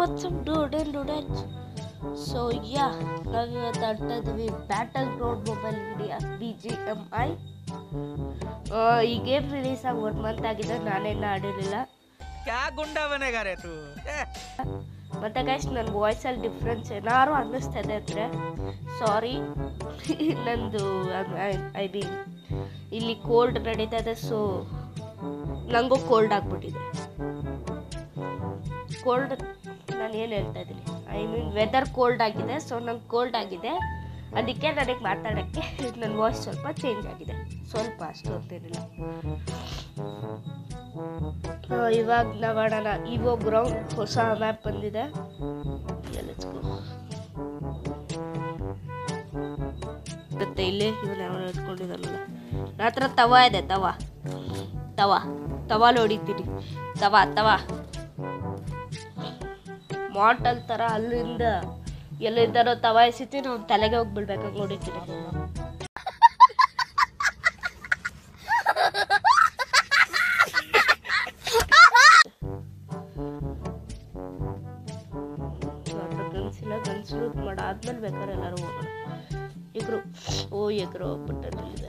WhatsApp dude and dudette so yeah ನಾವು ಇವತ್ತು ಆಡ್ತಾ ಇದ್ವಿ Battle Ground Mobile India B G M I ಈ ಗೇಮ್ ರಿಲೀಸ್ ಆಗಿ ಒನ್ ಮಂತ್ ಆಗಿದೆ ನಾನೇನು ಆಡಿರಲಿಲ್ಲ क्या गुंडा बनेगा रे तू ए, ಮತ್ತು ಗೈಸ್ ನನ್ನ ವಾಯ್ಸಲ್ಲಿ ಡಿಫ್ರೆನ್ಸ್ ಏನಾರು ಅನ್ನಿಸ್ತಾ ಇದೆ ಅಂದರೆ ಸಾರಿ ನಂದು ಐ ಮೀನ್ ಇಲ್ಲಿ ಕೋಲ್ಡ್ ನಡೀತಾ ಇದೆ ಸೊ ನನಗೂ ಕೋಲ್ಡ್ ಆಗಿಬಿಟ್ಟಿದೆ ಕೋಲ್ಡ್ ನಾನು ಏನು ಹೇಳ್ತಾ ಇದ್ದೀನಿ ಐ ಮೀನ್ ವೆದರ್ ಕೋಲ್ಡ್ ಆಗಿದೆ ಸೊ ನಂಗೆ ಕೋಲ್ಡ್ ಆಗಿದೆ ಅದಕ್ಕೆ ನನಗೆ ಮಾತಾಡೋಕ್ಕೆ ನನ್ನ ವಾಯ್ಸ್ ಸ್ವಲ್ಪ ಚೇಂಜ್ ಆಗಿದೆ ಸ್ವಲ್ಪ ಅಷ್ಟೊತ್ತೇನಿಲ್ಲ ಆ, ಇವಾಗ ನಾವು ಆಡೋಣ ಇವೋ ಗ್ರೌಂಡ್ ಹೊಸ ಮ್ಯಾಪ್ ಬಂದಿದೆ Yeah, let's go. ಮತ್ತೆ ಇಲ್ಲಿ ಇವನು ಯಾವ ಇಟ್ಕೊಂಡಿದ್ದಾನಲ್ಲ ನನ್ನ ಹತ್ರ ತವ ಇದೆ ತವ ತವ ತವಾಲ್ ಹೊಡಿತೀನಿ ತವ ತವ ಮಾಟಲ್ ಥರ ಅಲ್ಲಿಂದ ಎಲ್ಲಿದ್ದಾರೋ ತವ ಎಸಿತೀನಿ ಅವ್ನ ತಲೆಗೆ ಹೋಗಿ ಬೀಳ್ಬೇಕು ಹೊಡಿತೀನಿ ಗನ್ಸಿಲ್ಲ ಗನ್ಸ್ ಲೂಟ್ ಮಾಡಾದ್ಮೇಲೆ ಬೇಕಾದ್ರೆ ಎಲ್ಲರೂ ಹೋಗೋಣ ಎಗ್ರು ಓ ಎಗ್ರು ಹೋಗ್ಬಿಟ್ಟಲ್ಲಿದೆ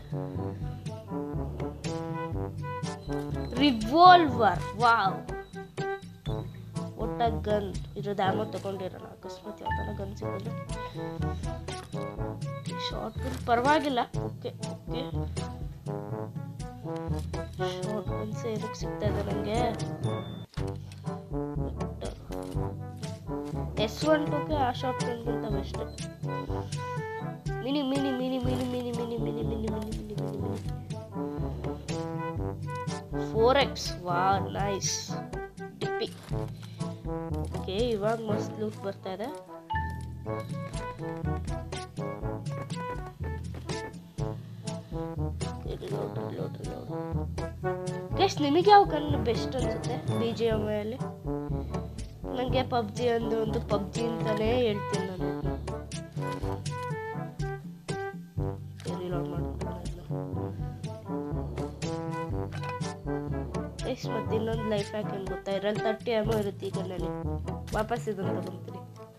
ರಿವಾಲ್ವರ್ ವಾವ್ ಒಟ್ಟ ಗನ್ ಇರೋದು ಆಮೋ ತಗೊಂಡಿರೋಣ ಅಕಸ್ಮಾತ್ ಯಾವ್ದಾರ ಗನ್ ಸಿಗಲ್ಲ ಶಾರ್ಟ್ ಗನ್ ಪರವಾಗಿಲ್ಲ ಓಕೆ ಓಕೆ ಶಾರ್ಟ್ ಗನ್ಸ್ ಏನಕ್ಕೆ ಸಿಗ್ತಾ ಇದೆ ನನಗೆ ಎಸ್ ಒನ್ ಟೂಗೆ ಆ ಶಾರ್ಟ್ ಗನ್ಗಿಂತ best mini mini mini mini mini mini mini mini mini mini mini mini four X ವಾ ನೈಸ್ ಡಿಪ್ಪಿ ಓಕೆ ಇವಾಗ ಮಸ್ತ್ ಲೂಟ್ ಬರ್ತಾ ಇದೆ ಗೈಸ್ ನಿಮಗೆ ಯಾವ ಕಣ್ಣು ಬೆಸ್ಟ್ ಅನ್ಸುತ್ತೆ ಬಿ ಜಿ ಎಮ್ ಅಲ್ಲಿ ನನಗೆ ಪಬ್ಜಿ ಅಂದು ಒಂದು ಪಬ್ಜಿ ಅಂತಾನೆ ಹೇಳ್ತೀನಿ ನಾನು ರಿಲೋಡ್ ಎಷ್ಟು ಮತ್ತೆ ಇನ್ನೊಂದು ಲೈಫ್ ಹ್ಯಾಕ್ ಏನು ಗೊತ್ತಾ ಇದ್ರಲ್ಲಿ ತರ್ಟಿ ಎಮೋ ಇರುತ್ತೆ ಈಗ ನನಗೆ ವಾಪಸ್ ಇದನ್ನು ತಗೊಂತೀನಿ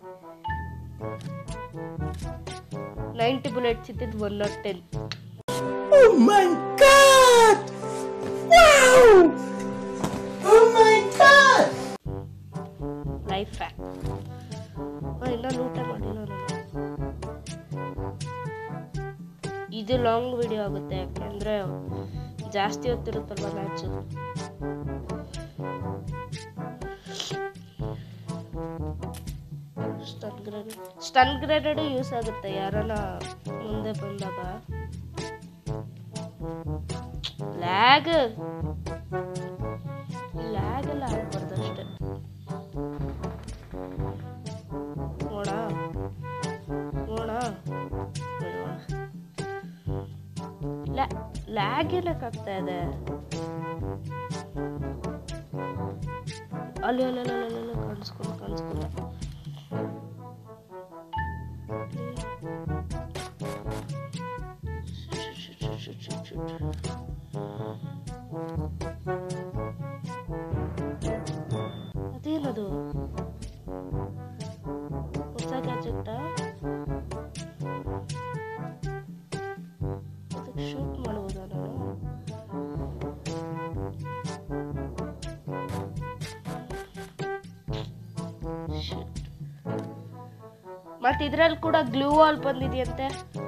ನೈಂಟಿ ಬುಲೆಟ್ಸ್ ಇದ್ದಿದ್ದು one not ten Oh my god! Wow! Oh my god! Life hack ಇನ್ನ ಲೂಟ ಮಾಡಿಲ್ಲ ನಾನು ಇದು ಲಾಂಗ್ ವಿಡಿಯೋ ಆಗುತ್ತೆ ಯಾಕೆಂದ್ರೆ ಜಾಸ್ತಿ ಹೊತ್ತಿರುತ್ತಲ್ವ match stun grenade stun grenade use ಆಗುತ್ತೆ ಯಾರನ್ನ ಮುಂದೆ ಬಂದಾಗ ಲ್ಯಾಗ್ ಲ್ಯಾಗ್ ಎಲ್ಲ ಆಗ್ಬಾರ್ದು ಅಷ್ಟೇ ನೋಡ ನೋಡ ಲ್ಯಾಗ್ ಏನಕ್ಕೆ ಆಗ್ತಾ ಇದೆ ಅಲ್ಲಿ ಅಲ್ಲಿ ಅಲ್ಲಿ ಅಲ್ಲಿ ಅಲ್ಲಿ ಕಾಣಿಸ್ಕೊಂಡು ಕಾಣಿಸ್ಕೊಂಡು ಅದೇನದು ಹೊಸ ಗ್ಯಾಜೆಟ್ ಅದಕ್ಕೆ ಶೂಟ್ ಮಾಡ್ಬೋದಾ ನಾನು Shit. ಮತ್ತೆ ಇದ್ರಲ್ಲಿ ಕೂಡ ಗ್ಲೂ ವಾಲ್ ಬಂದಿದೆಯಂತೆ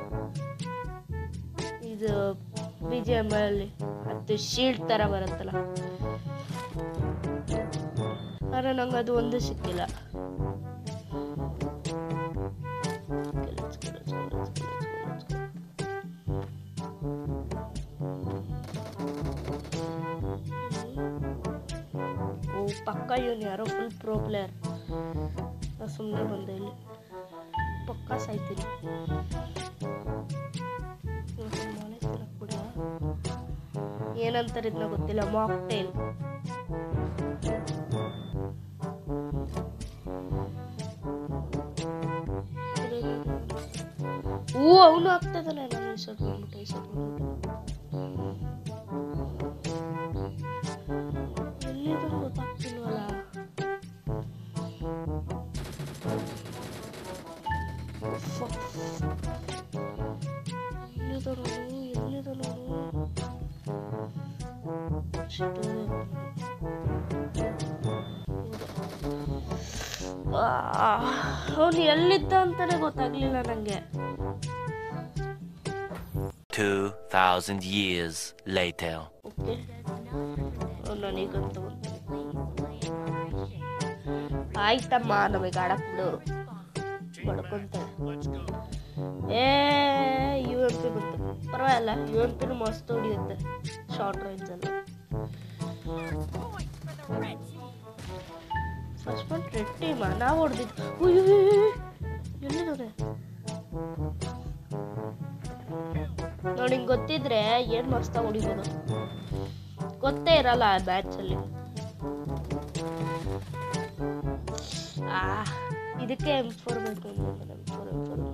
ಇದು ಬಿ ಜಿ ಎಮ್ ಅಲ್ಲಿ ಅದು ಶೀಲ್ಡ್ ತರ ಬರುತ್ತಲ್ಲ ಆದ್ರೆ ನಂಗೆ ಅದು ಒಂದು ಸಿಕ್ಕಿಲ್ಲ Okay, let's go, let's go, let's go, let's go, let's go. ಓ ಪಕ್ಕ ಇವನು ಯಾರೋ ಫುಲ್ ಪ್ರೋ ಪ್ಲೇಯರ್ ನಾ ಸುಮ್ಮನೆ ಬಂದೆ ಇಲ್ಲಿ ಪಕ್ಕ ಸಾಯ್ತೀನಿ ಇವ್ನು ಮಾಲೆ ತಿನ್ನಕ್ಬಿಡ್ಲಾ? ಏನಂತಾರೆ ಇದನ್ನ ಗೊತ್ತಿಲ್ಲ ಮಾಕ್ ಟೈಲ್ ಓ ಅವನು ಆಗ್ತದಲ್ಲ ನಾನು ಈ ಸಟ್ ಮಾಡ್ಬಿಟ್ಟೆ ಈ ಸಟ್ ಮಾಡ್ಬಿಟ್ಟೆ ಎಲ್ಲಿದೆ ಗೊತ್ತಾಗ್ತಿಲ್ವಲ್ಲ ಅವನು ಎಲ್ಲಿದ್ದ ಅಂತಾನೆ ಗೊತ್ತಾಗ್ಲಿಲ್ಲ ನಂಗೆ 2,000 years later. ಓಕೆ ನನಗಂತ ಆಯ್ತಮ್ಮ ನಮಗೆ ಆಡಕ್ ಬಿಡೋರು ಬಡ್ಕೊಂತಾರೆ ಏ ಯು ಎಂ ಪಿ ಬಂತು ಪರವಾಗಿಲ್ಲ ಯು ಎಂ ಪಿನೂ ಮಸ್ತ್ ಹೊಡಿಯುತ್ತೆ ಶಾರ್ಟ್ ರೇಂಜ್ ಅಲ್ಲಿ ಫಸ್ಟ್ ಒನ್ ರೆಡ್ ಟೀಮ ನಾವು ಹೊಡೆದಿದ್ದು ಎಲ್ಲಿದ್ದಾರೆ ನೋಡಿ ಹಿಂಗ್ ಗೊತ್ತಿದ್ರೆ ಏನ್ ಮಸ್ತ ಹೊಡಿಬೋದು ಗೊತ್ತೇ ಇರಲ್ಲ ಆ ಮ್ಯಾಚ್ ಅಲ್ಲಿ ಆ ಇದಕ್ಕೆ ಎಂ ಫೋರ್ ಬೇಕು ಎಂ ಫೋರ್ ಎಂ ಫೋರ್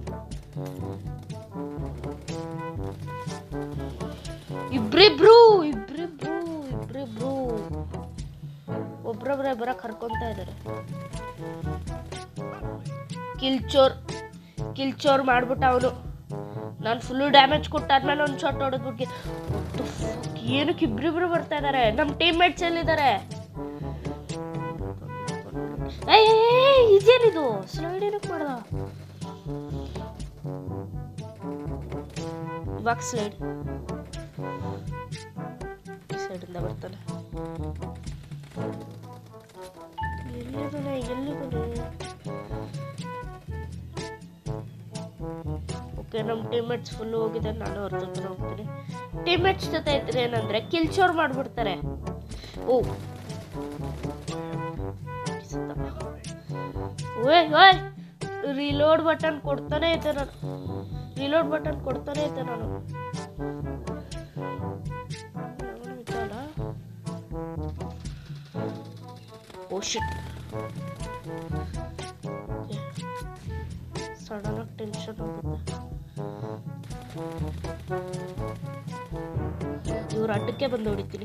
ಇಬ್ರಿಬ್ರು ಇಬ್ರಿಬ್ರು ಇಬ್ರಿಬ್ರು ಒಬ್ರೊಬ್ರೆ ಬರ ಕರ್ಕೊಂತ ಇದಾರೆ ಕಿಲ್ಚೋರ್ ಕಿಲ್ಚೋರ್ ಮಾಡ್ಬಿಟ್ಟ ಅವನು ನಾನು ಫುಲ್ಲು ಡ್ಯಾಮೇಜ್ ಕೊಟ್ಟಾದ್ಮೇಲೆ ಒಂದು ಶಾಟ್ ಹೊಡೆದ್ಬಿಟ್ಟು ಏನಕ್ಕೆ ಇಬ್ರಿಬ್ರು ಬರ್ತಾ ಇದಾರೆ ನಮ್ಮ ಟೀಮ್ ಮೇಟ್ಸ್ ಎಲ್ಲಿದ್ದಾರೆ ಏಯ್ ಏಯ್, ಏಯ್, ಇದೇನಿದು ಸ್ಲೈಡ್ ಏನಕ್ಕೆ ಮಾಡ್ದ ಇವಾಗ ಸ್ಲೈಡ್ ಈ ಸೈಡಿಂದ ಬರ್ತಾನೆ ಎಲ್ಲಿದ್ದಾನೆ ಎಲ್ಲಿದ್ದಾನೆ ಓಕೆ ನಮ್ಮ ಟೀಮ್ಮೇಟ್ಸ್ ಫುಲ್ ಹೋಗಿದ್ದಾರೆ ನಾನು ಅವ್ರ ಜೊತೆ ಹೋಗ್ತೀನಿ ಟೀಮ್ಮೇಟ್ಸ್ ಜೊತೆ ಇದ್ರೆ ಏನಂದ್ರೆ ಕಿಲ್ಚೋರ್ ಮಾಡ್ಬಿಡ್ತಾರೆ ಓ ಓಯ್ ಓಯ್ ರಿಲೋಡ್ ಬಟನ್ ಕೊಡ್ತಾನೆ ಇದ್ದೆ ನಾನು ರಿಲೋಡ್ ಬಟನ್ ಕೊಡ್ತಾನೆ ಇದ್ದೆ ನಾನು ಅವನು ಇದ್ದಲ್ಲ? ಓ ಶಿಟ್ ಸಡನ್ ಆಗಿ ಟೆನ್ಷನ್ ಆಗುತ್ತೆ ಇವ್ರ ಅಡ್ಡಕ್ಕೆ ಬಂದು ಹೊಡಿತೀನಿ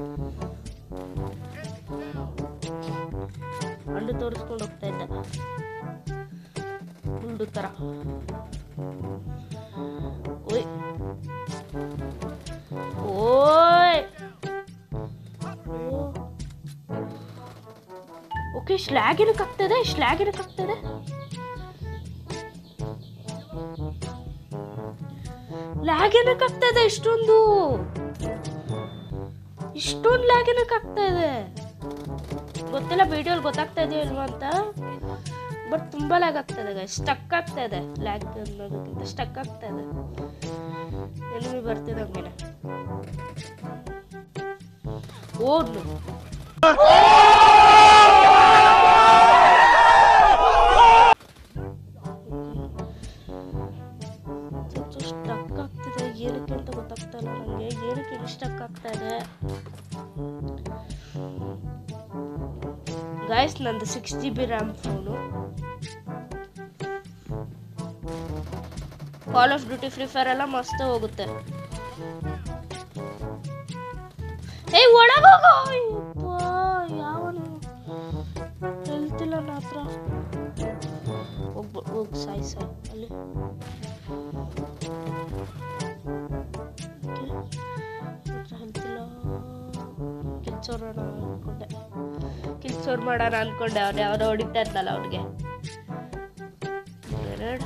ಹಣ್ಣು ತೋರಿಸ್ಕೊಂಡು ಹೋಗ್ತಾ ಇದ್ದ ಹುಲ್ಡು ತರ ಓಯ್ ಓಯ್ ಓಕೆ ಸ್ಲ್ಯಾಗ್ ಏನಕ್ಕೆ ಆಗ್ತದೆ ಸ್ಲ್ಯಾಗ್ ಏನಕ್ಕೆ ಆಗ್ತದೆ ಲ್ಯಾಗ್ ಏನಕ್ಕೆ ಆಗ್ತಾ ಇದೆ ಇಷ್ಟೊಂದು ಇಷ್ಟೊಂದು ಲ್ಯಾಗ್ ಏನಕ್ಕೆ ಆಗ್ತಾ ಇದೆ ಗೊತ್ತಿಲ್ಲ ವಿಡಿಯೋಲಿ ಗೊತ್ತಾಗ್ತಾ ಇದೆಯೋ ಇಲ್ವಾ ಅಂತ ಬಟ್ ತುಂಬಾ ಲ್ಯಾಗ್ ಆಗ್ತಾ ಇದೆ ಸ್ಟಕ್ ಆಗ್ತಾ ಇದೆ ಲ್ಯಾಗ್ ಅನ್ನೋದಕ್ಕಿಂತ ಸ್ಟಕ್ ಆಗ್ತಾ ಇದೆ ಎನಿಮಿ ಬರ್ತಿದಂಗೆನೆ ಓಡ್ನು ಸ್ಟಕ್ ಆಗ್ತಿದೆ ಏನಕ್ಕೆ ಅಂತ ಗೊತ್ತಾಗ್ತಾ ಇಲ್ಲ ನನಗೆ ಏನಕ್ಕೆ ಸ್ಟಕ್ ಆಗ್ತಾ ಇದೆ ಗಾಯ್ಸ್ ನಂದು six G B RAM phone call of duty free fire ಎಲ್ಲ ಮಸ್ತ್ ಹೋಗುತ್ತೆ ಏಯ್ ಒಳಗೋಗು ಅಯ್ಯಪ್ಪ, ಯಾವನು ಹೇಳ್ತಿಲ್ಲ ನನ್ನ ಹತ್ರ ಹೋಗ್ಬ ಹೋಗ್ ಸಾಯ್ ಸಾಯ್ ಅಲ್ಲಿ ಹೇಳ್ತಿಲ್ಲ ಕಿಲ್ಚೋರ್ ಅನ್ಕೊಂಡೆ ಕಿಲ್ಚೋರ್ ಮಾಡೋಣ ಅನ್ಕೊಂಡೆ ಅವ್ನು ಯಾವ್ದೋ ಹೊಡಿತಾ ಇದ್ನಲ್ಲ ಅವ್ನಿಗೆ ಎರಡು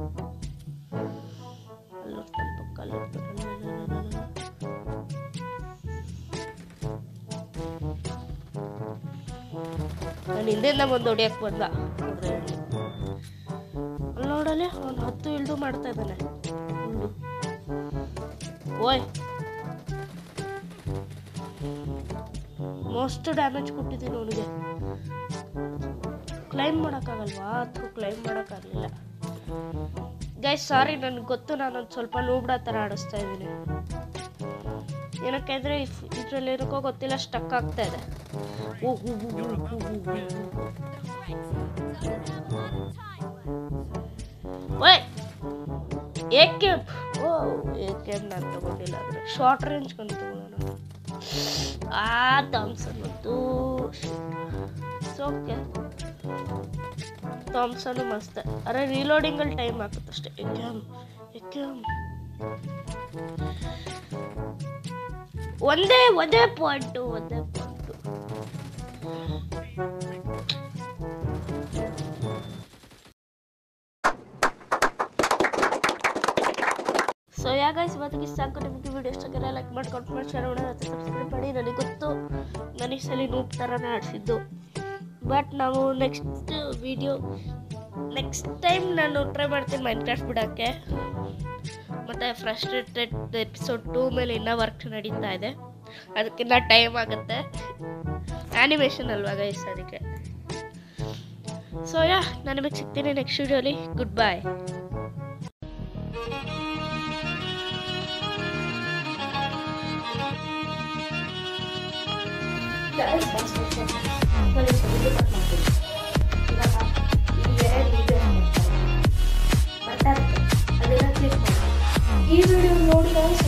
ಅಲ್ಲಿರ್ತಾನೆ ಪಕ್ಕ ಅಲ್ಲಿರ್ತಾನೆ ನಾನು ಹಿಂದೆಯಿಂದ ಬಂದು ಹೊಡಿಯಕ್ಕೆ ಬಂದ ನೋಡ್ದೆ ಇಲ್ಲಿ. ಅಲ್ಲಿ ನೋಡಲೆ ಅವ್ನು ಹತ್ತು ಇಳ್ದು ಮಾಡ್ತಾ ಇದ್ದಾನೆ ಹುಲ್ಲು. ಓಯ್ ಮೋಸ್ಟ್ ಡ್ಯಾಮೇಜ್ ಕೊಟ್ಟಿದ್ದೀನಿ ಅವನಿಗೆ ಕ್ಲೈಮ್ ಮಾಡೋಕ್ಕಾಗಲ್ವಾ ಅಥವಾ ಕ್ಲೈಮ್ ಮಾಡೋಕ್ಕಾಗಲಿಲ್ಲ ಗೈಸ್ ಸಾರಿ ನನಗೆ ಗೊತ್ತು ನಾನೊಂದು ಸ್ವಲ್ಪ ನೂಬ್ಡ ಥರ ಆಡಿಸ್ತಾ ಇದ್ದೀನಿ ಏನಕ್ಕೆ ಅಂದರೆ ಇದರಲ್ಲಿ ಏನಕ್ಕೋ ಗೊತ್ತಿಲ್ಲ ಸ್ಟಕ್ ಆಗ್ತಾ ಇದೆ ಓ ಹೂ ಹೂ ಹೂ ಹೂ ಹೂ ಹೂ ಹೂ. ಓಯ್ ಏಕೆ ಓ ಏಕೆ ನಾನು ತಗೊಂಡಿಲ್ಲ ಅಂದರೆ ಶಾರ್ಟ್ ರೇಂಜ್ ಕಂಡು ತಗೊಳ್ಳೋಣ ಆ ಥಾಮ್ಸನ್ ಮತ್ತು ಓಕೆ ಥಾಮ್ಸನ್ ಮಸ್ತ್ ಅರೆ ರೀಲೋಡಿಂಗಲ್ಲಿ ಟೈಮ್ ಆಗುತ್ತಷ್ಟೇ ಎಕ್ಯಾಮ್ ಎಕ್ಯಾಮ್ ಒಂದೇ ಒಂದೇ ಪಾಯಿಂಟು ಒಂದೇ ಪಾಯಿಂಟು ಸೊ ಯಾಗೈಸ್ ಇವತ್ತಿಗೆ ಸಾಕು ನಿಮಗೆ ವಿಡಿಯೋ ಇಷ್ಟ ಆಗಿರೋ ಲೈಕ್ ಮಾಡಿ ಕಮೆಂಟ್ ಮಾಡಿ ಶೇರ್ ಮಾಡಿ ಮತ್ತು ಸಬ್ಸ್ಕ್ರೈಬ್ ಮಾಡಿ ನನಗೆ ಗೊತ್ತು ನಾನು ಈ ಸಲ ನೂಪ್ ಥರನೇ ಆಡಿಸಿದ್ದು ಬಟ್ ನಾವು ನೆಕ್ಸ್ಟ್ ವಿಡಿಯೋ ನೆಕ್ಸ್ಟ್ ಟೈಮ್ ನಾನು ಟ್ರೈ ಮಾಡ್ತೀನಿ ಮೈಂಡ್ ಕ್ರಾಫ್ಟ್ ಬಿಡೋಕ್ಕೆ ಮತ್ತು ಫ್ರಸ್ಟ್ರೇಟೆಡ್ ಎಪಿಸೋಡ್ ಟೂ ಮೇಲೆ ಇನ್ನೂ ವರ್ಕ್ ನಡೀತಾ ಇದೆ ಅದಕ್ಕಿಂತ ಟೈಮ್ ಆಗುತ್ತೆ ಆ್ಯನಿಮೇಷನ್ ಅಲ್ವಾ ಗೈಸ್ ಅದಕ್ಕೆ ಸೊ ಯಾ ನಾನು ನಿಮಗೆ ಸಿಗ್ತೀನಿ ನೆಕ್ಸ್ಟ್ ವಿಡಿಯೋಲಿ ಗುಡ್ ಬಾಯ್ ಈ ವಿಡಿಯೋ ನೋಡಿ